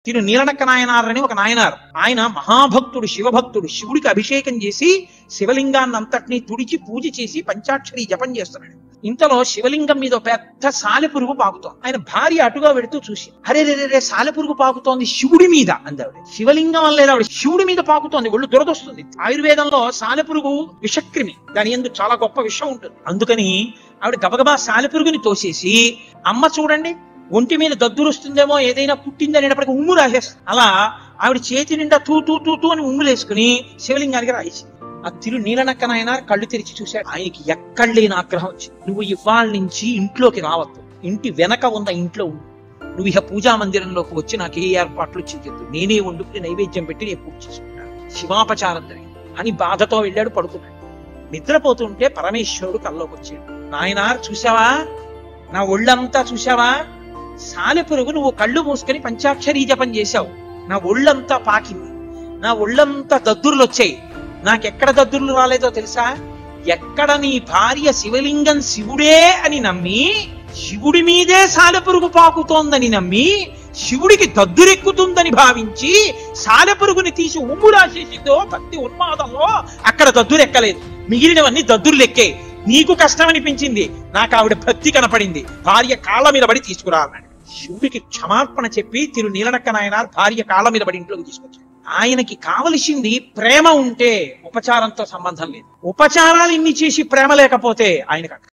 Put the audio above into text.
తిరు నీలనక్క నాయనార్ అని ఒక నాయనార్ ఆయన మహాభక్తుడు శివభక్తుడు శివుడికి అభిషేకం చేసి శివలింగాన్ని అంతటినీ తుడిచి పూజ చేసి పంచాక్షరి జపం చేస్తున్నాడు ఇంతలో శివలింగం మీద ఒక పెద్ద సాలెపురుగు పాకుతోంది ఆయన భార్య అటుగా వెడుతూ చూసి అరే రే రే, రే సాలెపురుగు పాకుతోంది శివుడి మీద అందావిడ శివలింగం వల్ల ఆవిడ శివుడి మీద పాకుతోంది ఒళ్ళు దురదొస్తుంది ఆయుర్వేదంలో సాలెపురుగు విషక్రిమి దాని ఎందు చాలా గొప్ప విషయం ఉంటుంది అందుకని ఆవిడ గబగబా సాలెపురుగుని తోసేసి అమ్మ చూడండి ఒంటి మీద దద్దురుస్తుందేమో ఏదైనా పుట్టిందని అనేటప్పటికి ఉమ్ము రాసేస్తుంది అలా ఆవిడ చేతి నిండా తూ తూ తూ తూ అని ఉమ్ములు వేసుకుని శివలింగానికి రాయేసింది ఆ తిరు నీలనక్కనాయన కళ్ళు తెరిచి చూశాడు ఆయనకి ఎక్కడ లేని ఆగ్రహం వచ్చింది నువ్వు ఇవాళ నుంచి ఇంట్లోకి రావద్దు ఇంటి వెనక ఉన్న ఇంట్లో ఉండు నువ్వు ఇక పూజా మందిరంలోకి వచ్చి నాకు ఏ ఏర్పాట్లు చెయ్యొద్దు నేనే వండుకుని నైవేద్యం పెట్టి నేను పూజ చేసుకుంటాను శివాపచారం జరిగింది అని బాధతో వెళ్ళాడు పడుకున్నాడు నిద్రపోతుంటే పరమేశ్వరుడు కల్లోకి వచ్చాడు నాయనార్ చూసావా నా ఒళ్ళంతా చూసావా సాలెపురుగు నువ్వు కళ్ళు మూసుకొని పంచాక్షరీ జపం చేశావు నా ఒళ్ళంతా పాకింది నా ఒళ్ళంతా దద్దుర్లు వచ్చాయి నాకెక్కడ దద్దుర్లు రాలేదో తెలుసా ఎక్కడ నీ భార్య శివలింగం శివుడే అని నమ్మి శివుడి మీదే సాలెపురుగు పాకుతోందని నమ్మి శివుడికి దద్దురెక్కుతుందని భావించి సాలెపురుగుని తీసి ఉమ్ము రాసేసిందో భక్తి ఉన్మాదంలో అక్కడ దద్దురెక్కలేదు మిగిలినవన్నీ దద్దుర్లు ఎక్కే నీకు కష్టం అనిపించింది నాకు ఆవిడ భక్తి కనపడింది భార్య కాళ్ళ మీద పడి తీసుకురా అన్నాడు శివుడికి క్షమార్పణ చెప్పి తిరు నీలనక్క నాయన భార్య కాళ్ళ మీద పడి ఇంట్లోకి తీసుకొచ్చాడు ఆయనకి కావలసింది ప్రేమ ఉంటే ఉపచారంతో సంబంధం లేదు ఉపచారాలు ఇన్ని చేసి ప్రేమ లేకపోతే ఆయనకు అక్కర్లేదు.